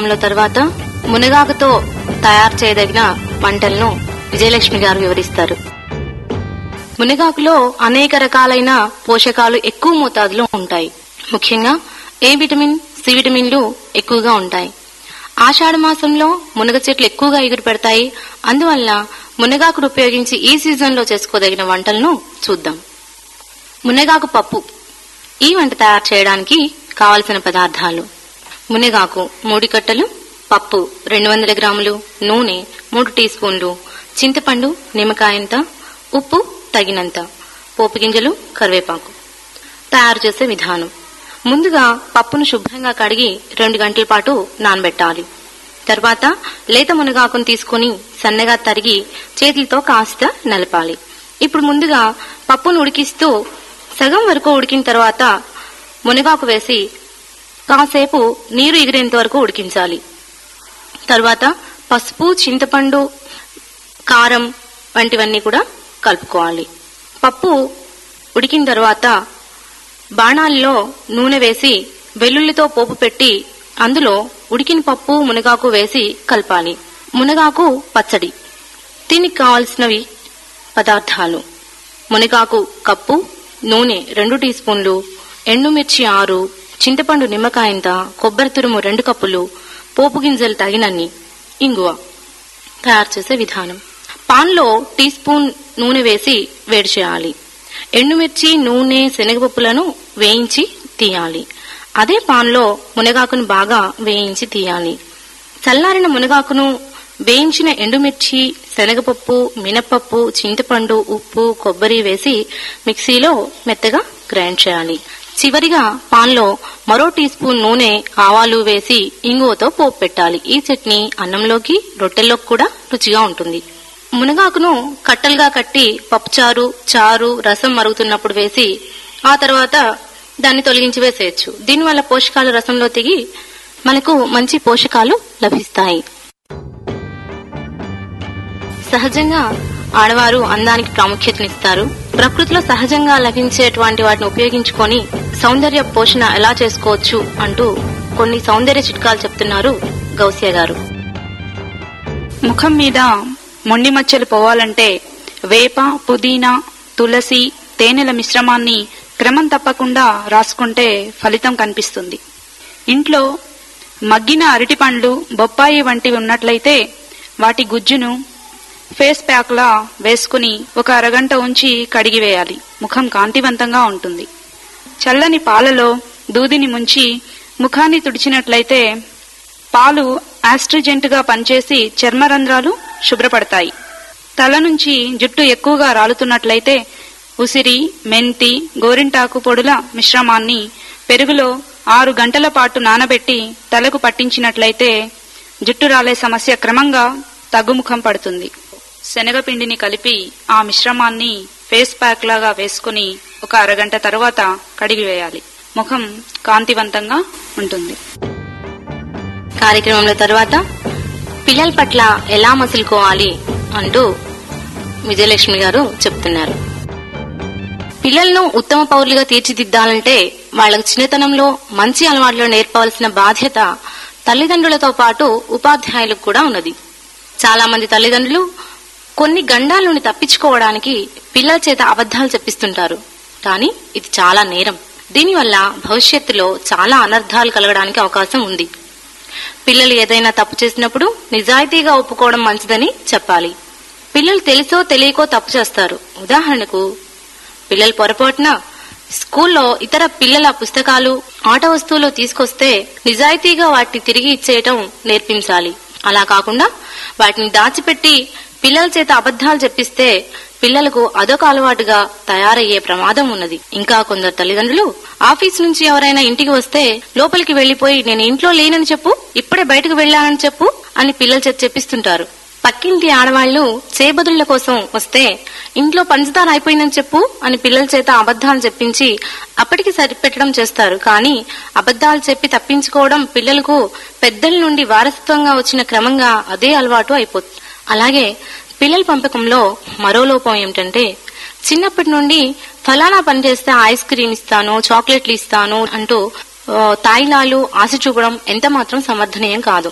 కార్యక్రమంలో తర్వాత మునగాకుతో తయారు చేయదగిన వంటలను విజయలక్ష్మి గారు వివరిస్తారు మునగాకులో అనేక రకాలైన పోషకాలు ఎక్కువ మోతాదులో ఉంటాయి ముఖ్యంగా ఏ విటమిన్ సి విటమిన్లు ఎక్కువగా ఉంటాయి ఆషాఢ మాసంలో మునగ చెట్లు ఎక్కువగా ఎగురు పెడతాయి అందువల్ల మునగాకును ఉపయోగించి ఈ సీజన్లో చేసుకోదగిన వంటలను చూద్దాం మునగాకు పప్పు ఈ వంట తయారు చేయడానికి కావలసిన పదార్థాలు మునగాకు మూడు కట్టలు పప్పు రెండు వందల గ్రాములు నూనె మూడు టీ స్పూన్లు చింతపండు నిమ్మకాయంత ఉప్పు తగినంత పోపు గింజలు కరివేపాకు తయారు చేసే విధానం ముందుగా పప్పును శుభ్రంగా కడిగి రెండు గంటల పాటు నానబెట్టాలి తర్వాత లేత మునగాకును తీసుకుని సన్నగా తరిగి చేతులతో కాస్త నలపాలి ఇప్పుడు ముందుగా పప్పును ఉడికిస్తూ సగం వరకు ఉడికిన తర్వాత మునగాకు వేసి కాసేపు నీరు ఎగిరేంత వరకు ఉడికించాలి తర్వాత పసుపు చింతపండు కారం వంటివన్నీ కూడా కలుపుకోవాలి పప్పు ఉడికిన తర్వాత బాణాల్లో నూనె వేసి వెల్లుల్లితో పోపు పెట్టి అందులో ఉడికిన పప్పు మునగాకు వేసి కలపాలి మునగాకు పచ్చడి దీనికి కావలసినవి పదార్థాలు మునగాకు కప్పు నూనె రెండు టీ స్పూన్లు ఎండుమిర్చి ఆరు చింతపండు నిమ్మకాయంత కొబ్బరి తురుము రెండు కప్పులు పోపు గింజలు తగినన్ని ఇంగువ తయారు చేసే విధానం పాన్లో టీ స్పూన్ నూనె వేసి వేడి చేయాలి ఎండుమిర్చి నూనె శనగపప్పులను వేయించి తీయాలి అదే పాన్లో మునగాకును బాగా వేయించి తీయాలి చల్లారిన మునగాకును వేయించిన ఎండుమిర్చి శనగపప్పు మినపప్పు చింతపండు ఉప్పు కొబ్బరి వేసి మిక్సీలో మెత్తగా గ్రైండ్ చేయాలి చివరిగా పాన్లో మరో టీ స్పూన్ నూనె ఆవాలు వేసి ఇంగువతో పోపు పెట్టాలి ఈ చట్నీ అన్నంలోకి రొట్టెల్లోకి కూడా రుచిగా ఉంటుంది మునగాకును కట్టలుగా కట్టి పప్పుచారు చారు రసం మరుగుతున్నప్పుడు వేసి ఆ తర్వాత దాన్ని తొలగించి వేసేయచ్చు దీనివల్ల పోషకాలు రసంలో దిగి మనకు మంచి పోషకాలు లభిస్తాయి సహజంగా ఆడవారు అందానికి ప్రాముఖ్యతనిస్తారు ప్రకృతిలో సహజంగా లభించేటువంటి వాటిని ఉపయోగించుకొని సౌందర్య పోషణ ఎలా చేసుకోవచ్చు అంటూ కొన్ని సౌందర్య చిట్కాలు చెప్తున్నారు గౌసియా గారు ముఖం మీద మొండి మచ్చలు పోవాలంటే వేప పుదీనా తులసి తేనెల మిశ్రమాన్ని క్రమం తప్పకుండా రాసుకుంటే ఫలితం కనిపిస్తుంది ఇంట్లో మగ్గిన అరటి పండ్లు బొప్పాయి వంటివి ఉన్నట్లయితే వాటి గుజ్జును ఫేస్ ప్యాక్లా వేసుకుని ఒక అరగంట ఉంచి కడిగి వేయాలి ముఖం కాంతివంతంగా ఉంటుంది చల్లని పాలలో దూదిని ముంచి ముఖాన్ని తుడిచినట్లయితే పాలు ఆస్ట్రిజెంట్ గా పనిచేసి చర్మరంధ్రాలు శుభ్రపడతాయి తల నుంచి జుట్టు ఎక్కువగా రాలుతున్నట్లయితే ఉసిరి మెంతి గోరింటాకు పొడుల మిశ్రమాన్ని పెరుగులో ఆరు గంటల పాటు నానబెట్టి తలకు పట్టించినట్లయితే జుట్టు రాలే సమస్య క్రమంగా తగ్గుముఖం పడుతుంది శనగపిండిని కలిపి ఆ మిశ్రమాన్ని ఫేస్ ప్యాక్ లాగా వేసుకుని ఒక అరగంట తరువాత కడిగి వేయాలి ముఖం కాంతివంతంగా ఉంటుంది కార్యక్రమంలో తర్వాత పిల్లల పట్ల ఎలా మసులుకోవాలి అంటూ విజయలక్ష్మి గారు చెప్తున్నారు పిల్లలను ఉత్తమ పౌరులుగా తీర్చిదిద్దాలంటే వాళ్ళకు చిన్నతనంలో మంచి అలవాట్లు నేర్పవలసిన బాధ్యత తల్లిదండ్రులతో పాటు ఉపాధ్యాయులకు కూడా ఉన్నది చాలా మంది తల్లిదండ్రులు కొన్ని గండాల నుండి తప్పించుకోవడానికి పిల్లల చేత అబద్ధాలు చెప్పిస్తుంటారు కానీ ఇది చాలా నేరం దీనివల్ల భవిష్యత్తులో చాలా అనర్థాలు కలగడానికి అవకాశం ఉంది పిల్లలు ఏదైనా తప్పు చేసినప్పుడు నిజాయితీగా ఒప్పుకోవడం మంచిదని చెప్పాలి పిల్లలు తెలుసో తెలియకో తప్పు చేస్తారు ఉదాహరణకు పిల్లలు పొరపాటున స్కూల్లో ఇతర పిల్లల పుస్తకాలు ఆట వస్తువులు తీసుకొస్తే నిజాయితీగా వాటిని తిరిగి ఇచ్చేయటం నేర్పించాలి అలా కాకుండా వాటిని దాచిపెట్టి పిల్లల చేత అబద్ధాలు చెప్పిస్తే పిల్లలకు అదొక అలవాటుగా తయారయ్యే ప్రమాదం ఉన్నది ఇంకా కొందరు తల్లిదండ్రులు ఆఫీస్ నుంచి ఎవరైనా ఇంటికి వస్తే లోపలికి వెళ్లిపోయి నేను ఇంట్లో లేనని చెప్పు ఇప్పుడే బయటకు వెళ్ళానని చెప్పు అని పిల్లల చేత చెప్పిస్తుంటారు పక్కింటి ఆడవాళ్లు చేబదుళ్ల కోసం వస్తే ఇంట్లో పంచదార అయిపోయిందని చెప్పు అని పిల్లల చేత అబద్ధాలు చెప్పించి అప్పటికి సరిపెట్టడం చేస్తారు కానీ అబద్ధాలు చెప్పి తప్పించుకోవడం పిల్లలకు పెద్దల నుండి వారసత్వంగా వచ్చిన క్రమంగా అదే అలవాటు అయిపోతుంది అలాగే పిల్లల పెంపకంలో మరో లోపం ఏమిటంటే చిన్నప్పటి నుండి ఫలానా పని చేస్తే ఐస్ క్రీమ్ ఇస్తాను చాక్లెట్లు ఇస్తాను అంటూ ఆ, తాయిలాలు ఆశ చూపడం ఎంత మాత్రం సమర్థనీయం కాదు